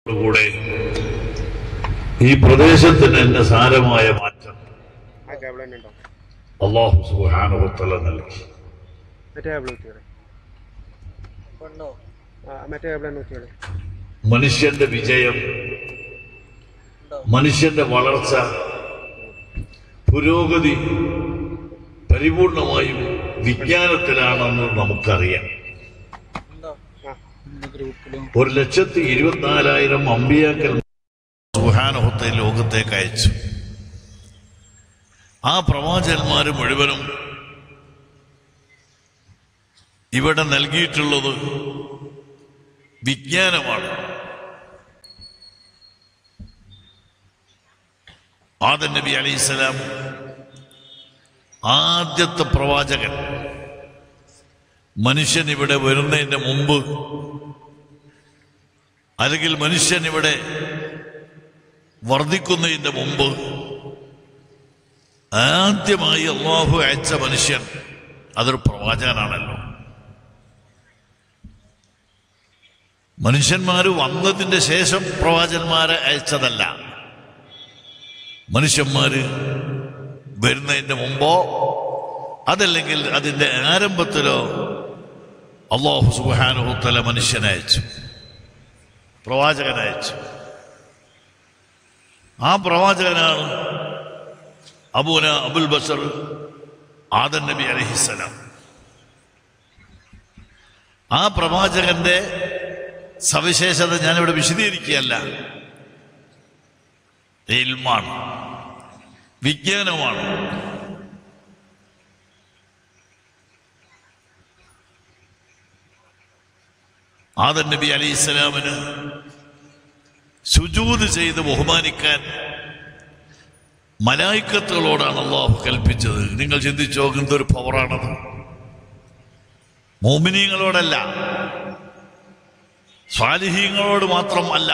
കൂടെ ഈ പ്രദേശത്തിന് തന്നെ സാരമായ മാറ്റം ആ കേബിൾ തന്നെ ഉണ്ടോ അള്ളാഹു സുഹാനുഭത്തല നൽകി മറ്റേ കേബിൾ കുത്തിയോടെ ഉണ്ടോ ആ മറ്റേ കേബിൾ തന്നെ കുത്തിയോടെ മനുഷ്യന്റെ വിജയം ഉണ്ടോ മനുഷ്യന്റെ വളർച്ച പുരോഗതി പരിപൂർണമായും വിജ്ഞാനത്തിലാണെന്ന് നമുക്കറിയാം ഉണ്ടോ ആ ഒരു ലക്ഷത്തി ഇരുപത്തിനാലായിരം അമ്പിയാക്കൽ സുഹാനുഭത്തെ ലോകത്തേക്ക് അയച്ചു ആ പ്രവാചകന്മാര് മുഴുവനും ഇവിടെ നൽകിയിട്ടുള്ളത് വിജ്ഞാനമാണ് ആദൻ നബി അലൈഹിസ്സലാം ആദ്യത്തെ പ്രവാചകൻ മനുഷ്യൻ ഇവിടെ വരുന്നതിന്റെ മുമ്പ് അല്ലെങ്കിൽ മനുഷ്യൻ ഇവിടെ വർദ്ധിക്കുന്നതിന്റെ മുമ്പ് ആദ്യമായി അള്ളാഹു അയച്ച മനുഷ്യൻ അതൊരു പ്രവാചകനാണല്ലോ മനുഷ്യന്മാര് വന്നതിന്റെ ശേഷം പ്രവാചകന്മാരെ അയച്ചതല്ല മനുഷ്യന്മാര് വരുന്നതിന്റെ മുമ്പോ അതല്ലെങ്കിൽ അതിന്റെ ആരംഭത്തിലോ അള്ളാഹു സുബാനുഹത്തല മനുഷ്യനെ അയച്ചു പ്രവാചകൻ അയച്ചു ആ പ്രവാചകനാണ് അബൂന അബുൽ ബസർ ആദൻ നബി അലഹിസലാം ആ പ്രവാചകന്റെ സവിശേഷത ഞാനിവിടെ വിശദീകരിക്കുകയല്ല ഇൽമാണ് വിജ്ഞാനമാണ് ആദൻ നബി അലൈഹി സ്വലാമിന് സുജൂത് ചെയ്ത് ബഹുമാനിക്കാൻ മലായിക്കത്തുകളോടാണ് അള്ളാഹു കൽപ്പിച്ചത് നിങ്ങൾ ചിന്തിച്ചു നോക്കുന്നത് ഒരു പവറാണത് മോമിനീങ്ങളോടല്ല സ്വാലിഹീങ്ങളോട് മാത്രം അല്ല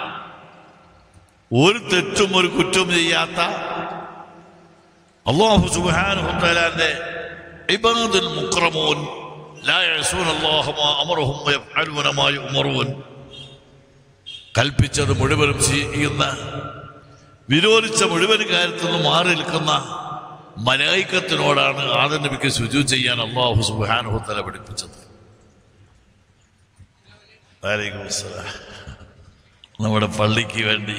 ഒരു തെറ്റും ഒരു കുറ്റവും ചെയ്യാത്ത അള്ളാഹു സുബാനുഹത്തലാന്റെ ഇബാദുൽ മുക്രമോൻ ലാ യഅസൂന അല്ലാഹ മാ അമറഹും വയഫ്അലൂന മാ യുഅമറൂൻ കൽപ്പിച്ചത് മുഴുവനും ചെയ്യുന്ന വിരോധിച്ച മുഴുവൻ കാര്യത്തിൽ നിന്ന് മാറി നിൽക്കുന്ന മലായിക്കത്തിനോടാണ് ആദം നബിക്ക് ശുചു ചെയ്യാൻ അള്ളാഹു സുബാനുഹത്തല പഠിപ്പിച്ചത് വലൈക്കും അസ്സലാം. നമ്മുടെ പള്ളിക്ക് വേണ്ടി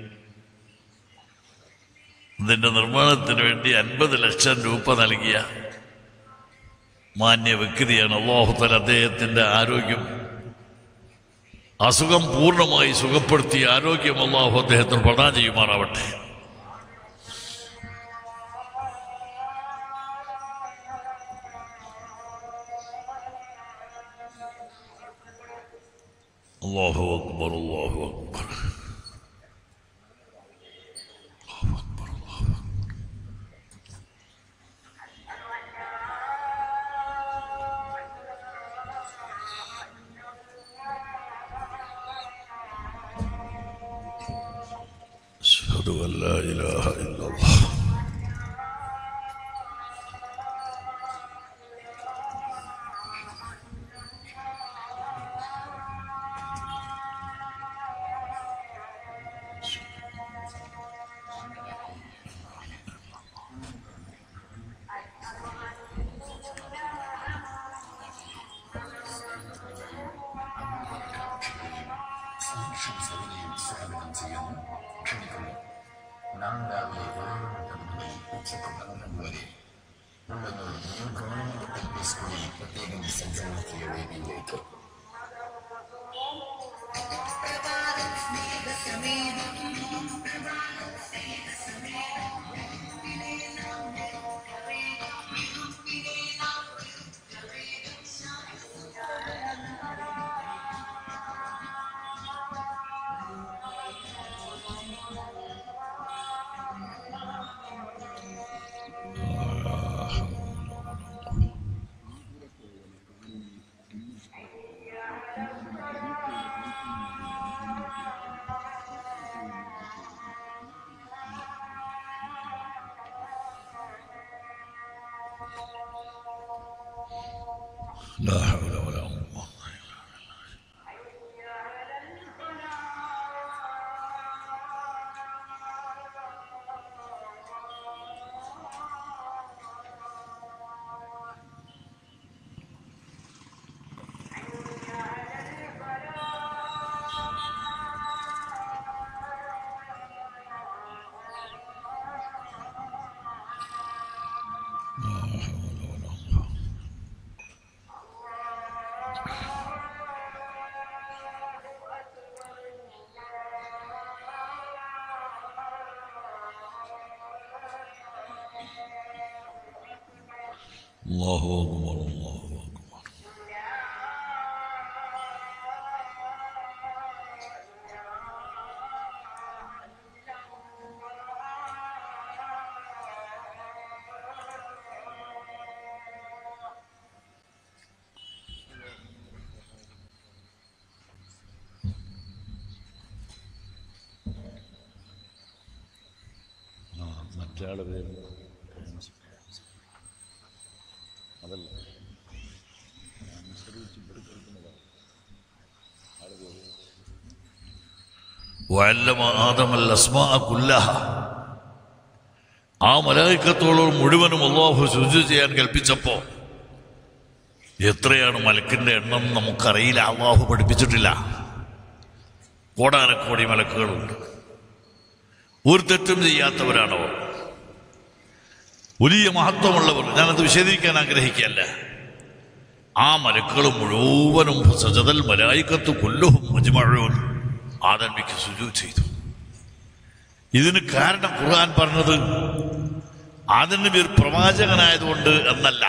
ഇതിന്റെ നിർമ്മാണത്തിന് വേണ്ടി അൻപത് ലക്ഷം രൂപ നൽകിയ മാന്യ വ്യക്തിയാണ് അള്ളാഹുത്തല അദ്ദേഹത്തിന്റെ ആരോഗ്യം അസുഖം പൂർണ്ണമായി സുഖപ്പെടുത്തി ആരോഗ്യം അള്ളാഹു അദ്ദേഹത്തിന് പ്രദാനം ചെയ്യുമാറാവട്ടെ അള്ളാഹു അക്ബർ അള്ളാഹു അക്ബർ أشهد أن لا إله إلا الله സൂക്ഷ്മസൗകര്യം സേവനം ചെയ്യുന്നു ക്ഷണിക്കുന്നു നാളെ രാവിലെ ഏഴ് മണി മുതൽ ഉച്ചയ്ക്ക് പന്ത്രണ്ട് വരെ ഉള്ളത് ന്യൂ ഗവൺമെന്റ് എൽ പി സ്കൂളിൽ പ്രത്യേകം സജ്ജമാക്കിയ വേദിയിലേക്ക് لا حول ولا قوة അല്ലാഹു അക്ബർ അല്ലാഹു അക്ബർ ആ മറ്റേ ആള് പേര് അതല്ല وعلم آدم الأسماء كلها ആ മലായിക്കത്തോളം മുഴുവനും അള്ളാഹു ശുചി ചെയ്യാൻ കൽപ്പിച്ചപ്പോ എത്രയാണ് മലക്കിന്റെ എണ്ണം നമുക്കറിയില്ല അള്ളാഹു പഠിപ്പിച്ചിട്ടില്ല കോടാനക്കോടി മലക്കുകളുണ്ട് ഒരു തെറ്റും ചെയ്യാത്തവരാണവർ വലിയ മഹത്വമുള്ളവർ ഞാനത് വിശദീകരിക്കാൻ ആഗ്രഹിക്കല്ല ആ മലക്കുകൾ മുഴുവനും സജതൽ മലായിക്കത്ത് കൊല്ലുഹും മജ്മഴൂൻ ആദൻവിക്ക് സുജു ചെയ്തു ഇതിന് കാരണം ഖുർആൻ പറഞ്ഞത് ആദൻ നബി ഒരു പ്രവാചകനായതുകൊണ്ട് എന്നല്ല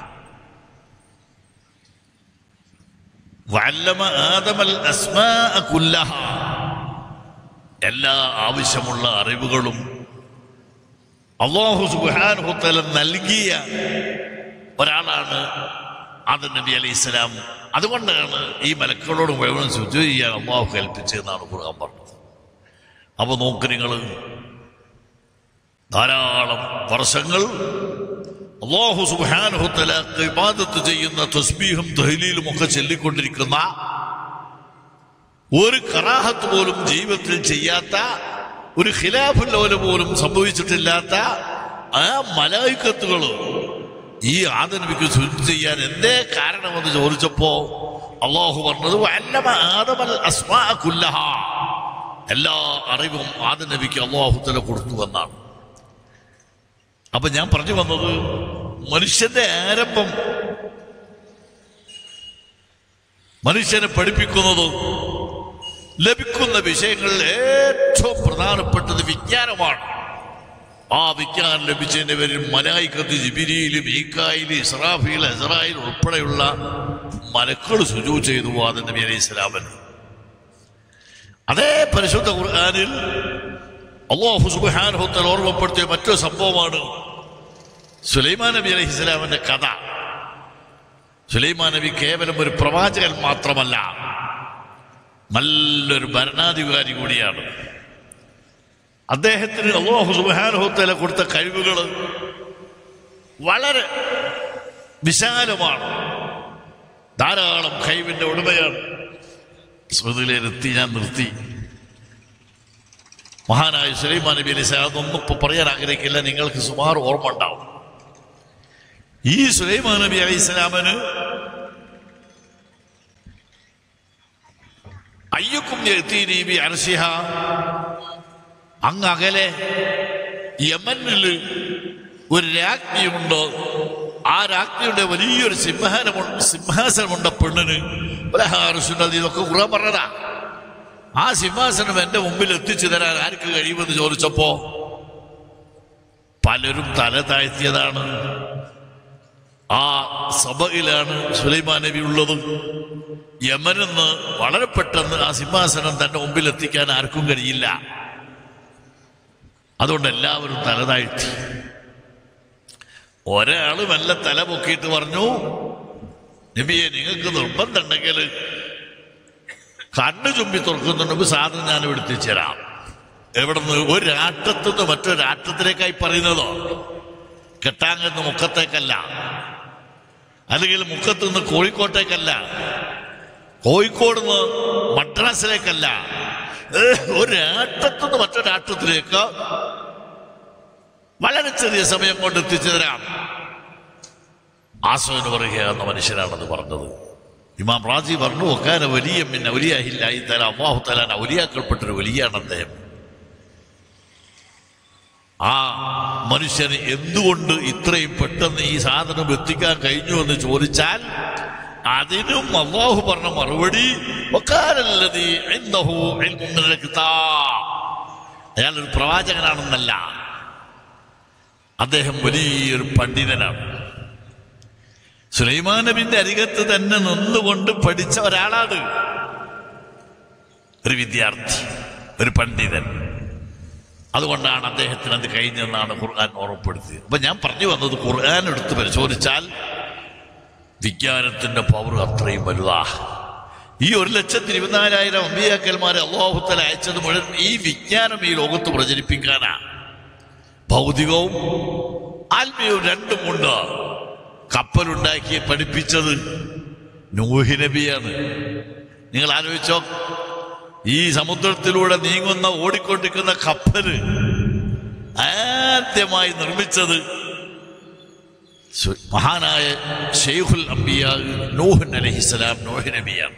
വല്ലമ ആദമൽ അസ്മാഅ കുല്ലഹ എല്ലാ ആവശ്യമുള്ള അറിവുകളും അള്ളാഹു സുബാനുഹത്തല നൽകിയ ഒരാളാണ് ആദം നബി അലൈഹി ഇസ്ലാം അതുകൊണ്ടാണ് ഈ മലക്കളോട് മുഴുവൻ ശുചി ചെയ്യാൻ അള്ളാഹു കൽപ്പിച്ചതെന്നാണ് ഖുർആൻ പറഞ്ഞത് അപ്പൊ നോക്ക് നിങ്ങൾ ധാരാളം വർഷങ്ങൾ അള്ളാഹു സുബാനുഹത്തല ഇബാദത്ത് ചെയ്യുന്ന തസ്ബീഹും തഹലീലും ഒക്കെ ചൊല്ലിക്കൊണ്ടിരിക്കുന്ന ഒരു കറാഹത്ത് പോലും ജീവിതത്തിൽ ചെയ്യാത്ത ഒരു ഖിലാഫുല്ലോല പോലും സംഭവിച്ചിട്ടില്ലാത്ത ആ മലായിക്കത്തുകൾ ഈ ആദനബിക്ക് ശുദ്ധി ചെയ്യാൻ എന്തേ കാരണമെന്ന് ചോദിച്ചപ്പോ അള്ളാഹു പറഞ്ഞത് വല്ലമ ആദമൽ അസ്മാ കുല്ലഹ എല്ലാ അറിവും ആദനബിക്ക് അള്ളാഹു തല കൊടുത്തു എന്നാണ് അപ്പൊ ഞാൻ പറഞ്ഞു വന്നത് മനുഷ്യന്റെ ആരംഭം മനുഷ്യനെ പഠിപ്പിക്കുന്നത് ലഭിക്കുന്ന വിഷയങ്ങളിൽ ഏറ്റവും പ്രധാനപ്പെട്ടത് വിജ്ഞാനമാണ് ആ വിജ്ഞാനം ലഭിച്ചതിന്റെ പേരിൽ മലായിക്കത്ത് ജിബിരിയിൽ മീക്കായിൽ ഇസ്രാഫീൽ ഹസറായിൽ ഉൾപ്പെടെയുള്ള മലക്കൾ സുജു ചെയ്തു ആദം നബി അലൈഹി ഇസ്ലാമൻ അതേ പരിശുദ്ധ ഖുർആാനിൽ അള്ളാഹു സുബാൻഹുത്തൽ ഓർമ്മപ്പെടുത്തിയ മറ്റൊരു സംഭവമാണ് സുലൈമാൻ നബി അലൈഹി ഇസ്ലാമിന്റെ കഥ സുലൈമാൻ നബി കേവലം ഒരു പ്രവാചകൻ മാത്രമല്ല നല്ലൊരു ഭരണാധികാരി കൂടിയാണ് അദ്ദേഹത്തിന് അള്ളാഹു സുബാനുഹത്തല കൊടുത്ത കഴിവുകൾ വളരെ വിശാലമാണ് ധാരാളം കഴിവിന്റെ ഉടമയാണ് സ്മൃതിയിലെത്തി ഞാൻ നിർത്തി മഹാനായ സുലൈമാൻ നബി അലൈഹി സ്വലാം അതൊന്നും ഇപ്പൊ പറയാൻ ആഗ്രഹിക്കില്ല നിങ്ങൾക്ക് സുമാർ ഓർമ്മ ഉണ്ടാവും ഈ സുലൈമാൻ നബി അലൈഹി സ്വലാമിന് അയ്യക്കും എഴുത്തീനീബി അർഷിഹ അങ്ങ് അകലെ യമനിൽ ഒരു രാജ്ഞിയുണ്ട് ആ രാജ്ഞിയുടെ വലിയൊരു സിംഹാനമുണ്ട് സിംഹാസനമുണ്ട് പെണ്ണിന് പലഹാരസുണ്ട് ഇതൊക്കെ കുറെ പറഞ്ഞതാ ആ സിംഹാസനം എന്റെ മുമ്പിൽ എത്തിച്ചു തരാൻ ആർക്ക് കഴിയുമെന്ന് ചോദിച്ചപ്പോ പലരും തല താഴ്ത്തിയതാണ് ആ സഭയിലാണ് സുലൈമാൻ നബി ഉള്ളത് യമനെന്ന് വളരെ പെട്ടെന്ന് ആ സിംഹാസനം തന്റെ മുമ്പിൽ എത്തിക്കാൻ ആർക്കും കഴിയില്ല അതുകൊണ്ട് എല്ലാവരും തലതാഴ്ത്തി ഒരാള് മെല്ലെ തല പൊക്കിയിട്ട് പറഞ്ഞു നബിയെ നിങ്ങൾക്ക് നിർബന്ധമുണ്ടെങ്കിൽ കണ്ണു ചുമ്പി തുറക്കുന്നുണ്ടെങ്കിൽ സാധനം ഞാൻ എടുത്തിച്ചു തരാം എവിടുന്ന് ഒരാട്ടത്തുനിന്ന് മറ്റൊരാട്ടത്തിലേക്കായി പറയുന്നതോ കെട്ടാങ്ങെന്ന് മുക്കത്തേക്കല്ല അല്ലെങ്കിൽ മുക്കത്തുനിന്ന് കോഴിക്കോട്ടേക്കല്ല കോഴിക്കോട് നിന്ന് മദ്രാസിലേക്കല്ല ഒരാട്ടത്തുനിന്ന് മറ്റൊരാട്ടത്തിലേക്ക് വളരെ ചെറിയ സമയം കൊണ്ട് എത്തിച്ചു തരാം ആസോ എന്ന് പറയുക എന്ന മനുഷ്യനാണെന്ന് പറഞ്ഞത് ഇമാം റാജി പറഞ്ഞു ഒക്കാന വലിയ പിന്നെ ഔലിയാഹില്ലായി തല അള്ളാഹു തലാൻ ഔലിയാക്കൾപ്പെട്ടൊരു വലിയാണ് അദ്ദേഹം ആ മനുഷ്യന് എന്തുകൊണ്ട് ഇത്രയും പെട്ടെന്ന് ഈ സാധനം എത്തിക്കാൻ കഴിഞ്ഞു എന്ന് ചോദിച്ചാൽ അതിനും അള്ളാഹു പറഞ്ഞ മറുപടി വക്കാരല്ലതി ഇന്നഹു ഇൽമുൻ മിനൽ കിതാബ്. അയാൾ ഒരു പ്രവാചകനാണെന്നല്ല അദ്ദേഹം വലിയൊരു പണ്ഡിതനാണ് സുലൈമാൻ നബിന്റെ അരികത്ത് തന്നെ നിന്നുകൊണ്ട് പഠിച്ച ഒരാളാണ് ഒരു വിദ്യാർത്ഥി ഒരു പണ്ഡിതൻ അതുകൊണ്ടാണ് അദ്ദേഹത്തിന് അത് കഴിഞ്ഞെന്നാണ് ഖുർആൻ ഓർമ്മപ്പെടുത്തിയത് അപ്പൊ ഞാൻ പറഞ്ഞു വന്നത് ഖുർആൻ എടുത്ത് പരിശോധിച്ചാൽ വിജ്ഞാനത്തിന്റെ പവർ അത്രയും വലുതാ ഈ ഒരു ലക്ഷത്തി ഇരുപത്തിനാലായിരം അമ്പിയാക്കന്മാരെ അള്ളാഹുത്തല അയച്ചത് മുഴുവൻ ഈ വിജ്ഞാനം ഈ ലോകത്ത് പ്രചരിപ്പിക്കാനാ ഭൗതികവും ആത്മീയവും രണ്ടുമുണ്ട് കപ്പലുണ്ടാക്കി പഠിപ്പിച്ചത് നൂഹി നബിയാണ് നിങ്ങൾ ആലോചിച്ചോ ഈ സമുദ്രത്തിലൂടെ നീങ്ങുന്ന ഓടിക്കൊണ്ടിരിക്കുന്ന കപ്പല് ആദ്യമായി നിർമ്മിച്ചത് സു- മഹാനായ ഷെയ്ഖുൽ അംബിയ നൂഹൻ അലഹിസ്സലാം നൂഹ് നബിയാണ്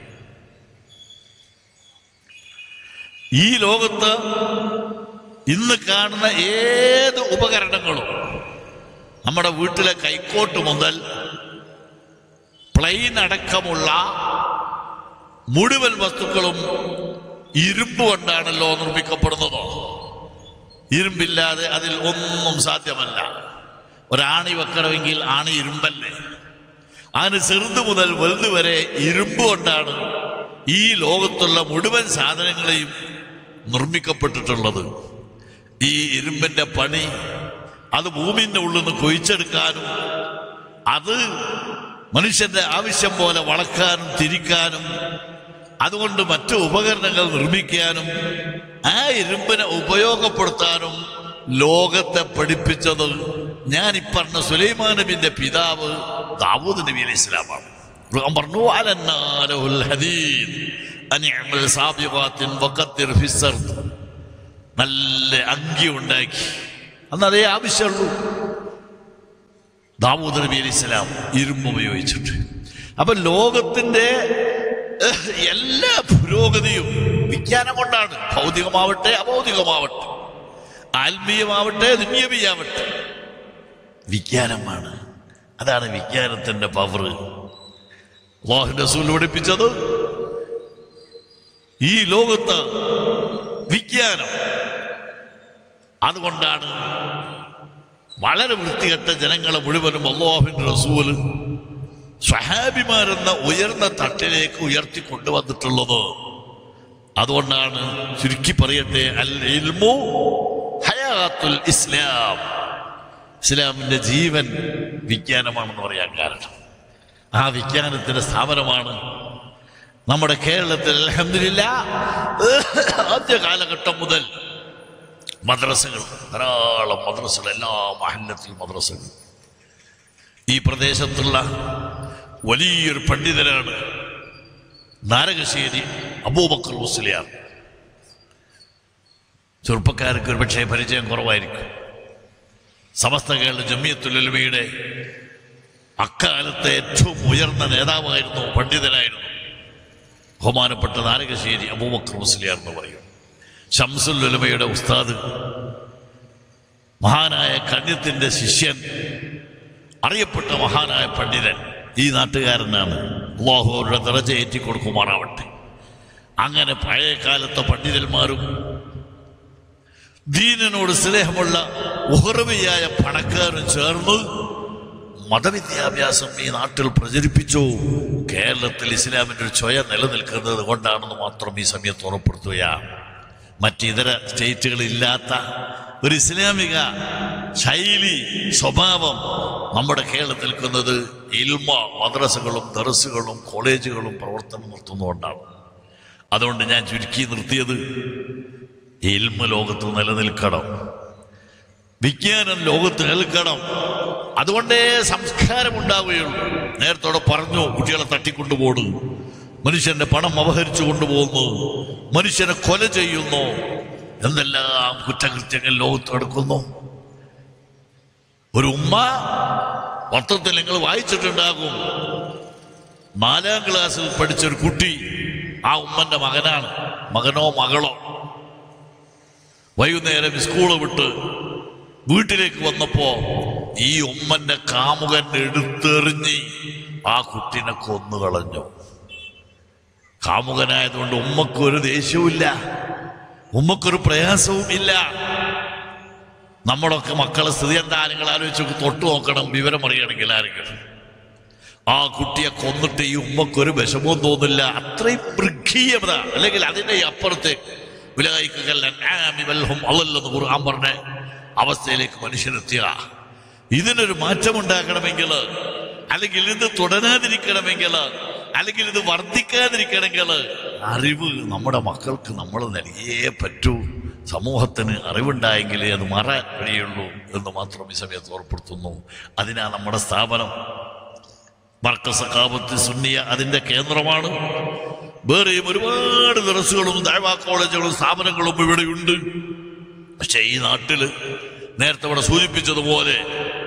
ഈ ലോകത്ത് ഇന്ന് കാണുന്ന ഏത് ഉപകരണങ്ങളും നമ്മുടെ വീട്ടിലെ കൈക്കോട്ട് മുതൽ പ്ലെയിൻ അടക്കമുള്ള മുഴുവൻ വസ്തുക്കളും ഇരുമ്പ് കൊണ്ടാണല്ലോ നിർമ്മിക്കപ്പെടുന്നത് ഇരുമ്പില്ലാതെ അതിൽ ഒന്നും സാധ്യമല്ല ഒരാണി വെക്കണമെങ്കിൽ ആണി ഇരുമ്പല്ലേ അതിന് ചെറുത് മുതൽ വലുത് വരെ ഇരുമ്പ് കൊണ്ടാണ് ഈ ലോകത്തുള്ള മുഴുവൻ സാധനങ്ങളെയും നിർമ്മിക്കപ്പെട്ടിട്ടുള്ളത് ഈ ഇരുമ്പിന്റെ പണി അത് ഭൂമിന്റെ ഉള്ളിൽ നിന്ന് കൊയ്ച്ചെടുക്കാനും അത് മനുഷ്യന്റെ ആവശ്യം പോലെ വളക്കാനും തിരിക്കാനും അതുകൊണ്ട് മറ്റു ഉപകരണങ്ങൾ നിർമ്മിക്കാനും ആ ഇരുമ്പിനെ ഉപയോഗപ്പെടുത്താനും ലോകത്തെ പഠിപ്പിച്ചത് ഞാൻ ഇപ്പറഞ്ഞ സുലൈമാൻ നബിന്റെ പിതാവ് ദാവൂദ് നബി അലൈഹി ഇസ്ലാമാണ് ഖുർആൻ പറഞ്ഞു "വഅലന്നാലഹുൽ ഹദീദ് അനിഅമൽ സാബിഖാത്തിൻ വഖദ്ദിർ ഫിസ്സർദ്." നല്ല അങ്കി ഉണ്ടാക്കി അന്ന് അതേ ആവശ്യമുള്ളൂ ദാവൂദ് നബി അലൈഹി സ്വലാം ഇരുമ്പ് ഉപയോഗിച്ചിട്ട് അപ്പൊ ലോകത്തിന്റെ ഏഹ്, എല്ലാ പുരോഗതിയും വിജ്ഞാനം കൊണ്ടാണ് ഭൗതികമാവട്ടെ അഭൗതികമാവട്ടെ ആത്മീയമാവട്ടെ ദുന്യവിയാവട്ടെ വിജ്ഞാനമാണ് അതാണ് വിജ്ഞാനത്തിന്റെ പവർ അള്ളാഹു റസൂൽ പഠിപ്പിച്ചത് ഈ ലോകത്ത് വിജ്ഞാനം അതുകൊണ്ടാണ് വളരെ വൃത്തികെട്ട ജനങ്ങളെ മുഴുവനും അള്ളാഹുവിന്റെ റസൂല് സ്വഹാബിമാരെന്ന ഉയർന്ന തട്ടിലേക്ക് ഉയർത്തി കൊണ്ടുവന്നിട്ടുള്ളത് അതുകൊണ്ടാണ് ചുരുക്കി പറയട്ടെ അൽ ഇൽമു ഹയാത്തുൽ ഇസ്ലാം ഇസ്ലാമിന്റെ ജീവൻ വിജ്ഞാനമാണെന്ന് പറയാൻ കാരണം ആ വിജ്ഞാനത്തിന്റെ സ്ഥാപനമാണ് നമ്മുടെ കേരളത്തിൽ അലഹമില്ല ആദ്യ കാലഘട്ടം മുതൽ മദ്രസകൾ ധാരാളം മദ്രസകൾ എല്ലാ മഹല്ലത്തിലും മദ്രസകൾ ഈ പ്രദേശത്തുള്ള വലിയൊരു പണ്ഡിതനാണ് നാരകശ്ശേരി അബൂബക്കർ മുസ്ലിയാർ ചെറുപ്പക്കാർക്ക് ഒരു പക്ഷേ പരിചയം കുറവായിരിക്കും സമസ്ത കേരള ജമിയത്തുലമയുടെ അക്കാലത്തെ ഏറ്റവും ഉയർന്ന നേതാവായിരുന്നു പണ്ഡിതനായിരുന്നു ബഹുമാനപ്പെട്ട നാരകശ്ശേരി അബൂബക്കർ മുസ്ലിയാർ എന്ന് പറയും ഷംസുൽ ഉലമയുടെ ഉസ്താദ് മഹാനായ കണ്യത്തിന്റെ ശിഷ്യൻ അറിയപ്പെട്ട മഹാനായ പണ്ഡിതൻ ഈ നാട്ടുകാരനാണ് അള്ളാഹു അവരുടെ ദറജ ഏറ്റിക്കൊടുക്കുമാറാവട്ടെ അങ്ങനെ പഴയ കാലത്തെ പണ്ഡിതന്മാരും ദീനനോട് സ്നേഹമുള്ള ഉഹർവിയായ പണക്കാരും ചേർന്ന് മതവിദ്യാഭ്യാസം ഈ നാട്ടിൽ പ്രചരിപ്പിച്ചു കേരളത്തിൽ ഇസ്ലാമിന്റെ ഒരു ചൊയ നിലനിൽക്കുന്നത് കൊണ്ടാണെന്ന് മാത്രം ഈ സമയത്ത് ഉറപ്പെടുത്തുകയാണ് മറ്റിതര സ്റ്റേറ്റുകളില്ലാത്ത ഒരു ഇസ്ലാമിക ശൈലി സ്വഭാവം നമ്മുടെ കേരളത്തിൽ നിൽക്കുന്നത് ഇൽമ മദ്രസകളും ദർസുകളും കോളേജുകളും പ്രവർത്തനം നിർത്തുന്നതുകൊണ്ടാണ് അതുകൊണ്ട് ഞാൻ ചുരുക്കി നിർത്തിയത് ഇൽമ ലോകത്ത് നിലനിൽക്കണം വിജ്ഞാനം ലോകത്ത് നിൽക്കണം അതുകൊണ്ടേ സംസ്കാരം ഉണ്ടാവുകയുള്ളൂ നേരത്തോടെ പറഞ്ഞു കുട്ടികളെ തട്ടിക്കൊണ്ടുപോകുന്നു മനുഷ്യന്റെ പണം അപഹരിച്ചു കൊണ്ടുപോകുന്നു മനുഷ്യനെ കൊല ചെയ്യുന്നു എന്തെല്ലാം കുറ്റകൃത്യങ്ങൾ ലോകത്ത് നടക്കുന്നു ഒരു ഉമ്മ പത്രത്തിൽ നിങ്ങൾ വായിച്ചിട്ടുണ്ടാകും നാലാം ക്ലാസ്സിൽ പഠിച്ചൊരു കുട്ടി ആ ഉമ്മന്റെ മകനാണ് മകനോ മകളോ വൈകുന്നേരം സ്കൂള് വിട്ട് വീട്ടിലേക്ക് വന്നപ്പോ ഈ ഉമ്മന്റെ കാമുകൻ എടുത്തെറിഞ്ഞ് ആ കുട്ടിനെ കൊന്നു കളഞ്ഞു കാമുകനായതുകൊണ്ട് ഉമ്മക്കൊരു ദേഷ്യവുമില്ല ഉമ്മക്കൊരു പ്രയാസവും ഇല്ല നമ്മളൊക്കെ മക്കളെ സ്ഥിതി എന്താ നിങ്ങൾ ആലോചിച്ച് നോക്ക് തൊട്ട് നോക്കണം വിവരം അറിയണമെങ്കിൽ ആരെങ്കിലും ആ കുട്ടിയെ കൊന്നിട്ട് ഈ ഉമ്മക്കൊരു വിഷമവും തോന്നില്ല അത്രയും മൃഗീയത അല്ലെങ്കിൽ അതിന്റെ അപ്പുറത്തേക്ക് അല്ലെന്ന് ഖുർആൻ പറഞ്ഞ അവസ്ഥയിലേക്ക് മനുഷ്യനെത്തിയ ഇതിനൊരു മാറ്റമുണ്ടാക്കണമെങ്കിൽ അല്ലെങ്കിൽ ഇത് തുടരാതിരിക്കണമെങ്കിൽ അല്ലെങ്കിൽ ഇത് വർദ്ധിക്കാതിരിക്കണമെങ്കിൽ അറിവ് നമ്മുടെ മക്കൾക്ക് നമ്മൾ നൽകിയേ പറ്റൂ സമൂഹത്തിന് അറിവുണ്ടായെങ്കിലേ അത് മാറാൻ കഴിയുള്ളൂ എന്ന് മാത്രം ഈ സമയത്ത് ഓർപ്പെടുത്തുന്നു അതിനാ നമ്മുടെ സ്ഥാപനം മർക്കസ് കാബത്ത് സുന്നിയ അതിന്റെ കേന്ദ്രമാണ് വേറെയും ഒരുപാട് ദറസുകളും ദൈവാ കോളേജുകളും സ്ഥാപനങ്ങളും ഇവിടെയുണ്ട് പക്ഷെ ഈ നാട്ടില് നേരത്തെ ഇവിടെ സൂചിപ്പിച്ചതുപോലെ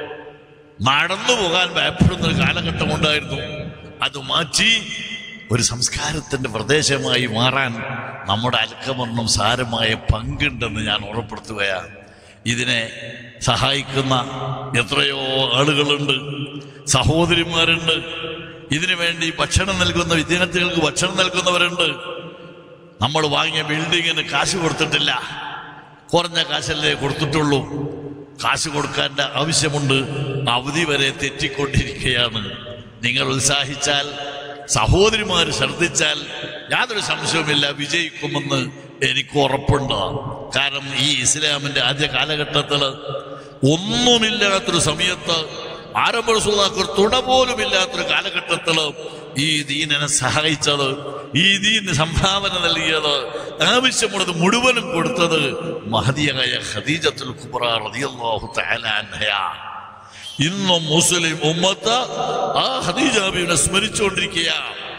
നടന്നു പോകാൻ ഭയപ്പെടുന്ന ഒരു കാലഘട്ടം ഉണ്ടായിരുന്നു അത് മാറ്റി ഒരു സംസ്കാരത്തിന്റെ പ്രദേശമായി മാറാൻ നമ്മുടെ അൽക്കമർണം സാരമായ പങ്കുണ്ടെന്ന് ഞാൻ ഉറപ്പെടുത്തുകയാണ് ഇതിനെ സഹായിക്കുന്ന എത്രയോ ആളുകളുണ്ട് സഹോദരിമാരുണ്ട് ഇതിനു വേണ്ടി ഭക്ഷണം നൽകുന്ന വിദ്യാർത്ഥികൾക്ക് ഭക്ഷണം നൽകുന്നവരുണ്ട് നമ്മൾ വാങ്ങിയ ബിൽഡിങ്ങിന് കാശ് കൊടുത്തിട്ടില്ല കുറഞ്ഞ കാശല്ലേ കൊടുത്തിട്ടുള്ളൂ കാശ് കൊടുക്കേണ്ട ആവശ്യമുണ്ട് അവധി വരെ തെറ്റിക്കൊണ്ടിരിക്കുകയാണ് നിങ്ങൾ ഉത്സാഹിച്ചാൽ സഹോദരിമാർ ശ്രദ്ധിച്ചാൽ യാതൊരു സംശയവുമില്ല വിജയിക്കുമെന്ന് എനിക്ക് ഉറപ്പുണ്ട് കാരണം ഈ ഇസ്ലാമിന്റെ ആദ്യ കാലഘട്ടത്തിൽ ഒന്നുമില്ലാത്തൊരു സമയത്ത് ആരംഭസുതാക്കൾ തുട പോലും ഇല്ലാത്തൊരു കാലഘട്ടത്തിൽ ഈ ദീനനെ സഹായിച്ചത് ഈ ദീന് സംഭാവന നൽകിയത് ആവശ്യമുള്ളത് മുഴുവനും കൊടുത്തത് മഹദിയായ ഖദീജത്തുൽ കുബ്ര റളിയല്ലാഹു തആല അൻഹയാ ഇന്നും മുസ്ലിം ഉമ്മത്ത് ആ ഖദീജാബിനെ സ്മരിച്ചുകൊണ്ടിരിക്കുക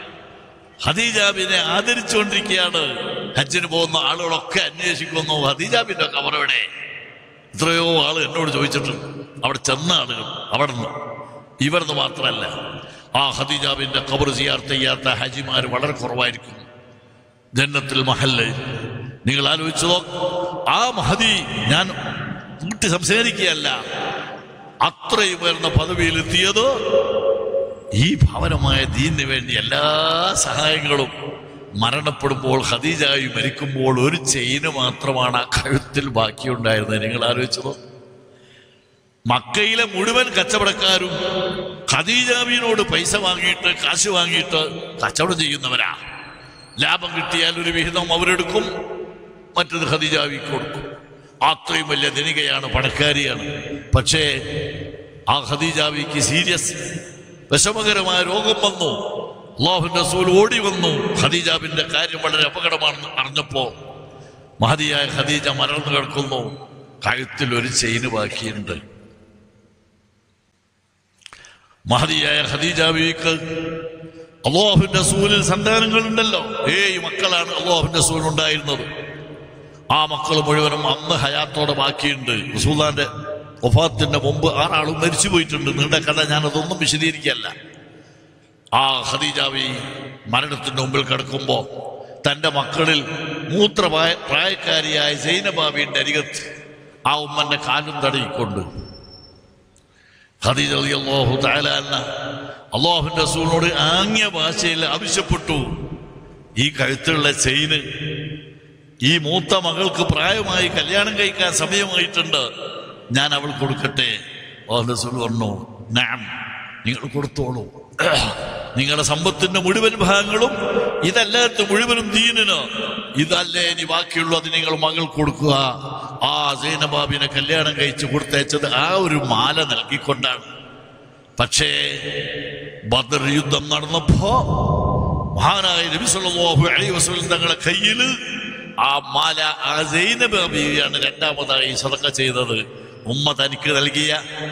ഖദീജാബിനെ ആദരിച്ചുകൊണ്ടിരിക്കുകയാണ് ഹജ്ജിന് പോകുന്ന ആളുകളൊക്കെ അന്വേഷിക്കുന്നു ഖദീജാബിന്റെ കവറവിടെ എത്രയോ ആള് എന്നോട് ചോദിച്ചിട്ടുണ്ട് അവിടെ ചെന്ന ആളുകൾ അവിടെ നിന്ന് ഇവിടുന്ന് മാത്രമല്ല ആ ഖദീജാബിന്റെ കബർ ചെയ്യാത്ത ചെയ്യാത്ത ഹജിമാർ വളരെ കുറവായിരിക്കും ജന്നത്തിൽ മഹല്ല് നിങ്ങൾ ആലോചിച്ചതോ ആ മഹദി ഞാൻ കൂട്ടി സംസാരിക്കുകയല്ല അത്രയും ഉയർന്ന പദവിയിലെത്തിയത് ഈ ഭവനമായ ദീനിന് വേണ്ടി എല്ലാ സഹായങ്ങളും മരണപ്പെടുമ്പോൾ ഖദീജായി മരിക്കുമ്പോൾ ഒരു ചെയിന് മാത്രമാണ് ആ കഴുത്തിൽ ബാക്കിയുണ്ടായിരുന്നത് നിങ്ങൾ ആലോചിച്ചതോ മക്കയിലെ മുഴുവൻ കച്ചവടക്കാരും ഖദീജാബിനോട് പൈസ വാങ്ങിയിട്ട് കാശ് വാങ്ങിയിട്ട് കച്ചവടം ചെയ്യുന്നവരാ ലാഭം കിട്ടിയാൽ ഒരു വിഹിതം അവരെടുക്കും മറ്റത് ഖദീജാബിക്ക് കൊടുക്കും അത്രയും വലിയ ധനികയാണ് പണക്കാരിയാണ് പക്ഷേ ആ ഖദീജാബിക്ക് സീരിയസ് വിഷമകരമായ രോഗം വന്നു അള്ളാഹുന്റെ റസൂൽ ഓടി വന്നു ഖദീജാബിന്റെ കാര്യം വളരെ അപകടമാണെന്ന് അറിഞ്ഞപ്പോ മഹതിയായ ഖദീജ മറന്നു കിടക്കുന്നു കഴുത്തിൽ ഒരു ചെയിന് ബാക്കിയുണ്ട് മഹതിയായ ഖദീജ ബീക്ക് അള്ളാഹുവിന്റെ സൂര്യൻ സന്താനങ്ങളുണ്ടല്ലോ ഏഴ് മക്കളാണ് അള്ളാഹുവിന്റെ സൂര്യൻ ഉണ്ടായിരുന്നത് ആ മക്കൾ മുഴുവനും അന്ന് ഹയാത്തോടെ ബാക്കിയുണ്ട് റസൂലാന്റെ ഒഫാത്തിന്റെ മുമ്പ് ആറാളും മരിച്ചു പോയിട്ടുണ്ട് നീണ്ട കഥ ഞാനതൊന്നും വിശദീകരിക്കല്ല ആ ഖദീജാവി മരണത്തിന്റെ മുമ്പിൽ കിടക്കുമ്പോ തന്റെ മക്കളിൽ മൂത്ര പ്രായ- പ്രായക്കാരിയായ സൈനബാബിയുടെ അരികത്ത് ആ ഉമ്മന്റെ കാലും തടയിക്കൊണ്ട് ഖദീജ റളിയല്ലാഹു തആല അന്ന അള്ളാഹുവിന്റെ റസൂലിനോട് ആംഗ്യ ഭാഷയിൽ ആവശ്യപ്പെട്ടു ഈ കഴുത്തുള്ള ചെയിന് ഈ മൂത്ത മകൾക്ക് പ്രായമായി കല്യാണം കഴിക്കാൻ സമയമായിട്ടുണ്ട് ഞാൻ അവൾ കൊടുക്കട്ടെ അള്ളാഹുവിന്റെ റസൂൽ പറഞ്ഞു നാം നിങ്ങൾ കൊടുത്തോളൂ നിങ്ങളുടെ സമ്പത്തിന്റെ മുഴുവൻ ഭാഗങ്ങളും ഇതല്ലാത്ത മുഴുവനും ദീനിന് ഇതല്ലേ ഇനി ബാക്കിയുള്ളത് നിങ്ങൾ മകൾ കൊടുക്കുക ആ സൈനബാബിനെ കല്യാണം കഴിച്ച് കൊടുത്തയച്ചത് ആ ഒരു മാല നൽകിക്കൊണ്ടാണ് പക്ഷേ ബദർ യുദ്ധം നടന്നപ്പോ മഹാനായ നബി സല്ലല്ലാഹു അലൈഹി വസല്ലം തങ്ങളുടെ കയ്യിൽ ആ മാല ആ സൈനബ് ബീവിയാണ് രണ്ടാമതായി സദക്ക ചെയ്തത് ഉമ്മ തനിക്ക് നൽകിയ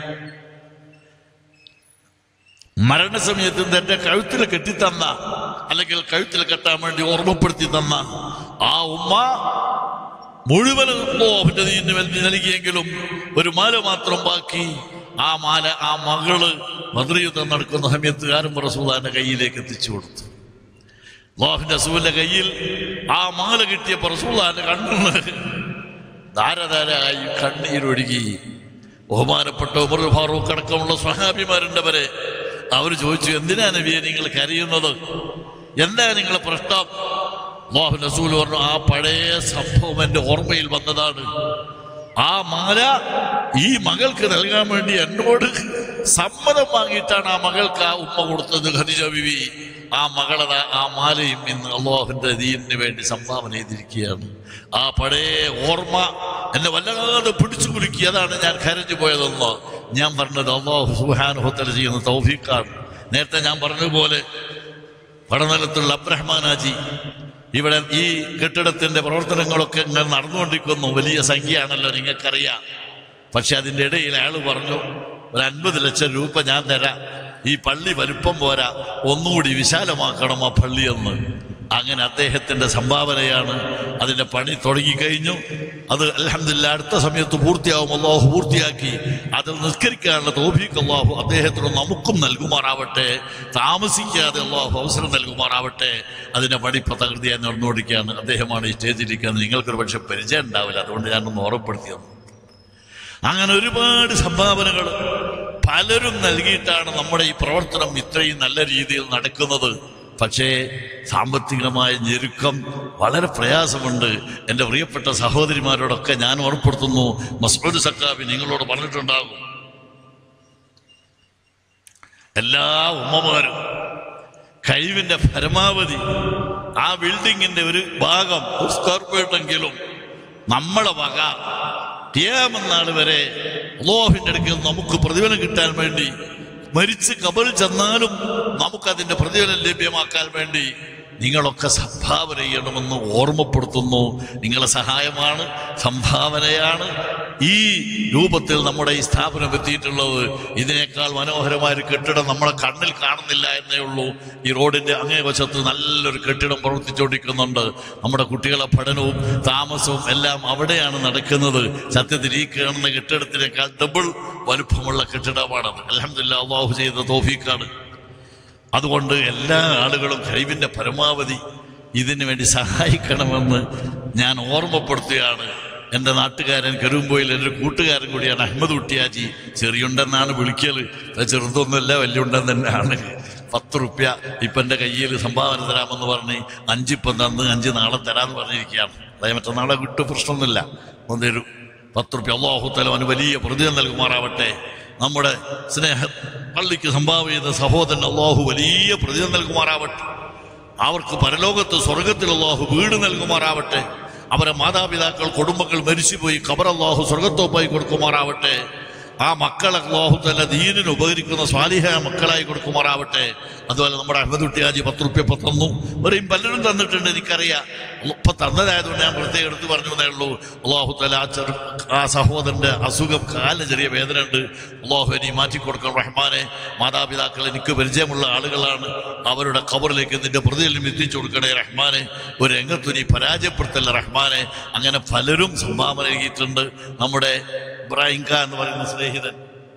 മരണസമയത്ത് തന്റെ കഴുത്തിൽ കെട്ടിത്തന്ന അല്ലെങ്കിൽ കഴുത്തിൽ കെട്ടാൻ വേണ്ടി ഓർമ്മപ്പെടുത്തി തന്ന ആ ഉമ്മ മുഴുവനും അവന്റെ നീന് വേണ്ടി നൽകിയെങ്കിലും ഒരു മാല മാത്രം ബാക്കി ആ മാല ആ മകള് മധുരയുദ്ധം നടക്കുന്ന സമയത്ത് ആരും റസൂലാന്റെ കയ്യിലേക്ക് എത്തിച്ചു കൊടുത്തു അള്ളാഹുവിന്റെ റസൂലിന്റെ കയ്യിൽ ആ മാല കിട്ടിയപ്പോ റസൂലാന്റെ കണ്ണിന് ധാരധാരായി കണ്ണീരൊഴുകി ബഹുമാനപ്പെട്ട ഉമർ ഫാറൂഖ് അടക്കമുള്ള സ്വഹാബിമാരുണ്ടവരെ അവർ ചോദിച്ചു എന്തിനാ നബിയെ നിങ്ങൾ കരയുന്നത് എന്താ നിങ്ങളെ പ്രശ്നം മോഹൻ റസൂൽ പറഞ്ഞു ആ പഴയ സംഭവം എന്റെ ഓർമ്മയിൽ വന്നതാണ് ആ മാല ഈ മകൾക്ക് നൽകാൻ വേണ്ടി എന്നോട് സമ്മതം വാങ്ങിയിട്ടാണ് ആ മകൾക്ക് ആ ഉമ്മ കൊടുത്തത് ഖദീജ ബിവി ആ മകളത ആ മാലയും ഇന്ന് അള്ളാഹുവിന്റെ ദീനിന് വേണ്ടി സംഭാവന ചെയ്തിരിക്കുകയാണ് ആ പഴയ ഓർമ്മ എന്നെ വല്ലാതെ പിടിച്ചു കുലുക്കി അതാണ് ഞാൻ കരഞ്ഞു പോയതെന്ന് ഞാൻ പറഞ്ഞത് അള്ളാഹു സുഹാനുഹത്തല ചെയ്യുന്ന തൗഫീഖാണ് നേരത്തെ ഞാൻ പറഞ്ഞതുപോലെ പടനിലത്തുള്ള അബ്രഹ്മാനാജി ഇവിടെ ഈ കെട്ടിടത്തിന്റെ പ്രവർത്തനങ്ങളൊക്കെ ഇങ്ങനെ നടന്നുകൊണ്ടിരിക്കുന്നു വലിയ സംഖ്യയാണല്ലോ നിങ്ങൾക്കറിയാം പക്ഷെ അതിൻ്റെ ഇടയിൽ അയാൾ പറഞ്ഞു ഒരു അൻപത് ലക്ഷം രൂപ ഞാൻ തരാം ഈ പള്ളി വലുപ്പം പോരാ ഒന്നുകൂടി വിശാലമാക്കണം ആ പള്ളിയെന്ന് അങ്ങനെ അദ്ദേഹത്തിന്റെ സംഭാവനയാണ് അതിന്റെ പണി തുടങ്ങിക്കഴിഞ്ഞു അത് അലഹമില്ല അടുത്ത സമയത്ത് പൂർത്തിയാവും അള്ളാഹു പൂർത്തിയാക്കി അതിൽ നിസ്കരിക്കാനുള്ള തോഫീക്ക് അള്ളാഹു അദ്ദേഹത്തിന് നമുക്കും നൽകുമാറാവട്ടെ താമസിക്കാതെ അള്ളാഹു അവസരം നൽകുമാറാവട്ടെ അതിന്റെ പണി ഇപ്പൊ തകൃതിയായി നടന്നുകൊണ്ടിരിക്കുകയാണ് അദ്ദേഹമാണ് ഈ സ്റ്റേജിലിരിക്കുന്നത് നിങ്ങൾക്കൊരു പക്ഷെ പരിചയം ഉണ്ടാവില്ല അതുകൊണ്ട് ഞാനൊന്ന് ഓർമ്മപ്പെടുത്തിയത് അങ്ങനെ ഒരുപാട് സംഭാവനകൾ പലരും നൽകിയിട്ടാണ് നമ്മുടെ ഈ പ്രവർത്തനം ഇത്രയും നല്ല രീതിയിൽ നടക്കുന്നത് പക്ഷേ സാമ്പത്തികമായ ഞെരുക്കം വളരെ പ്രയാസമുണ്ട് എൻ്റെ പ്രിയപ്പെട്ട സഹോദരിമാരോടൊക്കെ ഞാൻ ഓർപ്പെടുത്തുന്നു മസ്ബൂദ് സക്കാബി നിങ്ങളോട് പറഞ്ഞിട്ടുണ്ടാകും എല്ലാ ഉമ്മമാരും കഴിവിന്റെ പരമാവധി ആ ബിൽഡിങ്ങിന്റെ ഒരു ഭാഗം ഒരു സ്ക്വയർ ഫീറ്റെങ്കിലും നമ്മളെ വക ടിയാമെന്നാൾ വരെ അള്ളാഹുവിന്റെ അടുക്കൽ നമുക്ക് പ്രതിഫലം കിട്ടാൻ വേണ്ടി മരിച്ച് കബറിൽ ചെന്നാലും നമുക്കതിന്റെ പ്രതിഫലം ലഭ്യമാക്കാൻ വേണ്ടി നിങ്ങളൊക്കെ സംഭാവന ചെയ്യണമെന്ന് ഓർമ്മപ്പെടുത്തുന്നു നിങ്ങളെ സഹായമാണ് സംഭാവനയാണ് ഈ രൂപത്തിൽ നമ്മുടെ ഈ സ്ഥാപനം എത്തിയിട്ടുള്ളത് ഇതിനേക്കാൾ മനോഹരമായ ഒരു കെട്ടിടം നമ്മളെ കണ്ണിൽ കാണുന്നില്ല എന്നേ ഉള്ളൂ ഈ റോഡിന്റെ അങ്ങേ വശത്ത് നല്ലൊരു കെട്ടിടം പ്രവർത്തിച്ചുകൊണ്ടിരിക്കുന്നുണ്ട് നമ്മുടെ കുട്ടികളെ പഠനവും താമസവും എല്ലാം അവിടെയാണ് നടക്കുന്നത് സത്യത്തിൽ ഈ കാണുന്ന കെട്ടിടത്തിനേക്കാൾ ഡബിൾ വലുപ്പമുള്ള കെട്ടിടമാണത് അലഹമില്ല അള്ളാഹു ചെയ്ത തോഫീക്കാണ് അതുകൊണ്ട് എല്ലാ ആളുകളും കഴിവിന്റെ പരമാവധി ഇതിനു വേണ്ടി സഹായിക്കണമെന്ന് ഞാൻ ഓർമ്മപ്പെടുത്തുകയാണ് എൻ്റെ നാട്ടുകാരൻ കരുമ്പോയിൽ എൻ്റെ ഒരു കൂട്ടുകാരൻ കൂടിയാണ് അഹമ്മദ് കുട്ടിയാജി ചെറിയുണ്ടെന്നാണ് വിളിക്കല് അത് ചെറുതൊന്നുമല്ല വലിയുണ്ടെന്ന് തന്നെയാണ് പത്ത് റുപ്യ ഇപ്പം എൻ്റെ കയ്യിൽ സംഭാവന തരാമെന്ന് പറഞ്ഞ് അഞ്ചിപ്പം തന്ന് അഞ്ച് നാളെ തരാമെന്ന് പറഞ്ഞിരിക്കുകയാണ് അതായത് മറ്റന്നാളെ വിട്ടു പ്രശ്നമൊന്നുമില്ല ഒന്ന് തരൂ പത്ത് റുപ്യ അള്ളാഹുത്തല അവന് വലിയ പ്രതിഫലം നൽകുമാറാവട്ടെ നമ്മുടെ സ്നേഹ പള്ളിക്ക് സംഭാവന ചെയ്ത സഹോദരൻ അള്ളാഹു വലിയ പ്രതിഫലം നൽകുമാറാവട്ടെ അവർക്ക് പരലോകത്ത് സ്വർഗത്തിൽ അള്ളാഹു വീട് നൽകുമാറാവട്ടെ അവരെ മാതാപിതാക്കൾ കുടുംബങ്ങൾ മരിച്ചുപോയി ഖബർ അള്ളാഹു സ്വർഗത്തോപ്പായി കൊടുക്കുമാറാവട്ടെ ആ മക്കളെ അള്ളാഹു തന്നെ ദീനിന് ഉപകരിക്കുന്ന സ്വാലിഹായ മക്കളായി കൊടുക്കുമാറാവട്ടെ അതുപോലെ നമ്മുടെ അഹമ്മദ് കുട്ടിയാജി പത്ത് റുപ്യ ഇപ്പൊ തന്നു പറയും പലരും തന്നിട്ടുണ്ട് എനിക്കറിയാം ഇപ്പൊ തന്നതായതുകൊണ്ട് ഞാൻ പ്രത്യേകം എടുത്ത് പറഞ്ഞു എന്നേ ഉള്ളൂ അള്ളാഹു തല ആ ചെറു ആ സഹോദരന്റെ അസുഖം കാലിന് ചെറിയ വേദന ഉണ്ട് അള്ളാഹു ഇനി മാറ്റിക്കൊടുക്കണം റഹ്മാനെ മാതാപിതാക്കൾ എനിക്ക് പരിചയമുള്ള ആളുകളാണ് അവരുടെ ഖബറിലേക്ക് നിന്റെ പ്രതിഫലം എത്തിച്ചു കൊടുക്കണേ റഹ്മാനെ ഒരു രംഗത്തു നീ പരാജയപ്പെടുത്തല്ല റഹ്മാനെ അങ്ങനെ പലരും സംഭാവന നൽകിയിട്ടുണ്ട് നമ്മുടെ ഇബ്രാഹിം ഖാൻ എന്ന് പറയുന്ന സ്നേഹിതൻ